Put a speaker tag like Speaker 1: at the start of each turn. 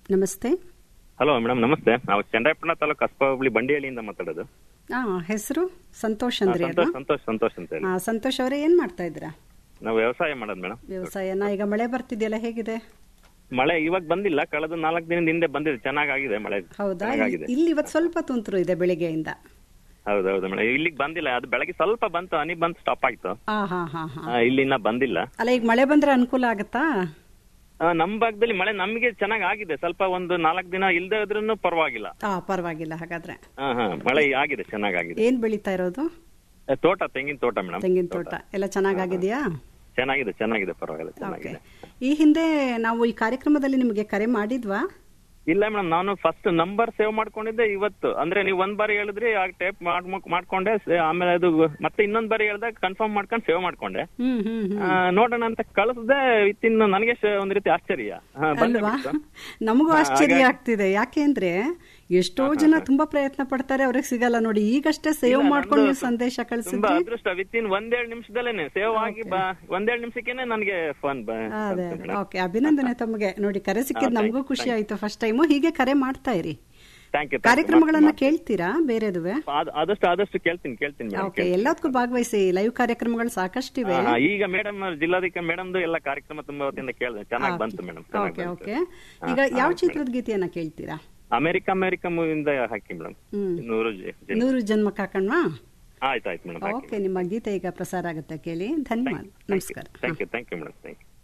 Speaker 1: ನಮಸ್ತೆ
Speaker 2: hello madam ನಮಸ್ತೆ ನಾವು ಚಂದ್ರಾಯಪಟ್ಟಣ ತಾಲೂಕು ಕಸ್ಬ ಹೋಬಳಿ ಬಂಡಿಹಳ್ಳಿಯಿಂದ ಮಾತಾಡೋದು
Speaker 1: ಆ ಹೆಸರು ಸಂತೋಷ್
Speaker 2: ಹಾ,
Speaker 1: ಅಂದ್ರಿ ಅಲ್ವಾ
Speaker 2: ಸಂತೋಷ್ ಸಂತೋಷ್ ಸಂತೋಷ್ ಅಂತ ಹೇಳಿ
Speaker 1: ಆ, ಸಂತೋಷ್ ಅವರೇ ಏನ್ ಮಾಡ್ತಾ ಇದ್ದೀರಾ
Speaker 2: ನಾವು ವ್ಯವಸಾಯ ಮಾಡೋದು ಮೇಡಮ್
Speaker 1: ವ್ಯವಸಾಯನ ಈಗ ಮಳೆ ಬರ್ತಿದೆಯಲ್ಲ ಹೇಗಿದೆ
Speaker 2: ಮಳೆ ಇವಾಗ ಬಂದಿಲ್ಲ ಕಳೆದ ನಾಲ್ಕು ದಿನದ ಹಿಂದೆ ಬಂದಿದೆ ಚೆನ್ನಾಗಾಗಿದೆ ಮಳೆ
Speaker 1: ಹೌದಾ
Speaker 2: ಚೆನ್ನಾಗಾಗಿದೆ
Speaker 1: ಇಲ್ಲಿ ಇವತ್ತು ಸ್ವಲ್ಪ ತುಂತುರು ಇದೆ ಬೆಳಿಗ್ಗೆಯಿಂದ
Speaker 2: ಹೌದು ಹೌದು ಮೇಡಮ್ ಇಲ್ಲಿಗೆ ಬಂದಿಲ್ಲ ಅದು ಬೆಳಗ್ಗೆ ಸ್ವಲ್ಪ ಬಂತು ಹನಿ ಬಂತು ಸ್ಟಾಪ್ ಆಯ್ತು
Speaker 1: ಆ ಹಾ ಹಾ ಹಾ
Speaker 2: ಆ, ಇಲ್ಲಿ ಇನ್ನ ಬಂದಿಲ್ಲ
Speaker 1: ಅಲ್ಲ ಈಗ ಮಳೆ ಬಂದ್ರೆ ಅನುಕೂಲ ಆಗತ್ತಾ
Speaker 2: ಆ, ನಮ್ ಭಾಗದಲ್ಲಿ ಮಳೆ ನಮಗೆ ಚೆನ್ನಾಗ್ ಆಗಿದೆ ಸ್ವಲ್ಪ ಒಂದು ನಾಲ್ಕು ದಿನ ಇಲ್ದೇ ಇದ್ರೂ ಪರವಾಗಿಲ್ಲ
Speaker 1: ಆ ಪರವಾಗಿಲ್ಲ ಹಾಗಾದ್ರೆ
Speaker 2: ಹಾ ಹಾ ಮಳೆ ಆಗಿದೆ ಚೆನ್ನಾಗಾಗಿದೆ
Speaker 1: ಏನ್ ಬೆಳೀತಾ ಇರೋದು
Speaker 2: ಆ, ತೋಟ ತೆಂಗಿನ ತೋಟ ಮೇಡಮ್
Speaker 1: ತೆಂಗಿನ ತೋಟ ಎಲ್ಲ ಚೆನ್ನಾಗಾಗಿದೆಯಾ
Speaker 2: ಚೆನ್ನಾಗಿದೆ ಚೆನ್ನಾಗಿದೆ ಪರವಾಗಿಲ್ಲ
Speaker 1: ಓಕೆ
Speaker 2: ಚೆನ್ನಾಗಿದೆ
Speaker 1: ಈ ಹಿಂದೆ ನಾವು ಈ ಕಾರ್ಯಕ್ರಮದಲ್ಲಿ ನಿಮಗೆ ಕರೆ ಮಾಡಿದ್ವಾ
Speaker 2: ಇಲ್ಲ ಮೇಡಮ್ ನಾನು ಫಸ್ಟ್ ನಂಬರ್ ಸೇವ್ ಮಾಡ್ಕೊಂಡಿದ್ದೆ ಇವತ್ತು ಅಂದ್ರೆ ನೀವು ಒಂದ್ ಬಾರಿ ಹೇಳಿದ್ರಿ ಆ ಟೈಪ್ ಮಾಡ್ಕೊಂಡೆ ಸೇ- ಆಮೇಲೆ ಅದು ಮತ್ತೆ ಇನ್ನೊಂದ್ ಬಾರಿ ಹೇಳ್ದಾಗ ಕನ್ಫರ್ಮ್ ಮಾಡ್ಕೊಂಡು ಸೇವ್ ಮಾಡ್ಕೊಂಡೆ
Speaker 1: ಹ್ಮ್ ಹ್ಮ್ ಹ್ಮ್
Speaker 2: ಆ, ನೋಡೋಣ ಅಂತ ಕಳಿಸ್ದೆ ವಿತಿನ್ ನನಗೆ ಶ- ಒಂದ್ ರೀತಿ ಆಶ್ಚರ್ಯ ಹಾ, ಬಂದೇ
Speaker 1: ಅಲ್ವಾ
Speaker 2: ಬಿಡ್ತು.
Speaker 1: ನಮಗೂ
Speaker 2: ಹಾ,
Speaker 1: ಆಶ್ಚರ್ಯ
Speaker 2: ಹಾಗಾಗಿ-
Speaker 1: ಆಗ್ತಿದೆ ಯಾಕೆ ಅಂದ್ರೆ ಎಷ್ಟೋ ಜನ ತುಂಬಾ ಪ್ರಯತ್ನ ಪಡ್ತಾರೆ ಅವ್ರಿಗೆ ಸಿಗಲ್ಲ ನೋಡಿ ಈಗಷ್ಟೇ ಸೇವ್
Speaker 2: ಇಲ್ಲ,
Speaker 1: ಮಾಡ್ಕೊಂಡು
Speaker 2: ನಂದು
Speaker 1: ನೀವು ಸಂದೇಶ
Speaker 2: ತುಂಬಾ
Speaker 1: ಕಳಿಸಿದ್ರಿ
Speaker 2: ಅದೃಷ್ಟ ವಿತಿನ್ ಒಂದೆರಡು ನಿಮಿಷದಲ್ಲೇನೆ ಸೇವ್ ಆಗಿ ಬಾ ಒಂದೆರಡು ನಿಮಿಷಕ್ಕೇನೆ ನನಗೆ ಫೋನ್
Speaker 1: ಅದೇ ಅದೇ ಓಕೆ ಅಭಿನಂದನೆ ತಮಗೆ ನೋಡಿ ಕರೆ ಸಿಕ್ಕಿದ್ ನಮಗೂ ಖುಷಿ ಆಯ್ತು ಫಸ್ಟ್ ಟೈಮು ಹೀಗೆ ಕರೆ ಮಾಡ್ತಾ ಇರಿ
Speaker 2: ಥ್ಯಾಂಕ್ ಯು
Speaker 1: ಕಾರ್ಯಕ್ರಮಗಳನ್ನ ಕೇಳ್ತೀರಾ ಬೇರೆದುವೆ
Speaker 2: ಆದಷ್ಟು ಆದಷ್ಟು ಕೇಳ್ತೀನಿ ಕೇಳ್ತೀನಿ ಮೇಡಮ್
Speaker 1: ಓಕೆ ಎಲ್ಲದಕ್ಕೂ ಭಾಗವಹಿಸಿ ಲೈವ್ ಕಾರ್ಯಕ್ರಮಗಳು ಸಾಕಷ್ಟಿವೆ
Speaker 2: ಈಗ ಮೇಡಮ್ ಜಿಲ್ಲಾಧಿಕಾರಿ ಮೇಡಮ್ದು ಎಲ್ಲ ಕಾರ್ಯಕ್ರಮ ತುಂಬಾ ಹೊತ್ತಿಂದ ಕೇಳಿದೆ ಚೆನ್ನಾಗಿ ಬಂತು ಮೇಡಮ್
Speaker 1: ಓಕೆ ಓಕೆ ಈಗ ಯಾವ ಚಿತ್ರದ ಗೀತೆಯನ್ನ ಕೇಳ್ತೀರಾ
Speaker 2: ಅಮೆರಿಕ ಅಮೆರಿಕ ಮೂವಿಂದ ಹಾಕಿ ಮೇಡಮ್
Speaker 1: ಹ್ಮ್
Speaker 2: ನೂರು ಜ- ಜನ.
Speaker 1: ನೂರು ಜನ್ಮ ಕಾಕಣ್ವಾ
Speaker 2: ಆಯ್ತು ಆಯ್ತು ಮೇಡಮ್ ಹಾಕಿ
Speaker 1: ಓಕೆ ನಿಮ್ಮ ಗೀತೆ ಈಗ ಪ್ರಸಾರ ಆಗುತ್ತೆ ಕೇಳಿ ಧನ್ಯವಾದ ನಮಸ್ಕಾರ
Speaker 2: thank you thank you madam thank you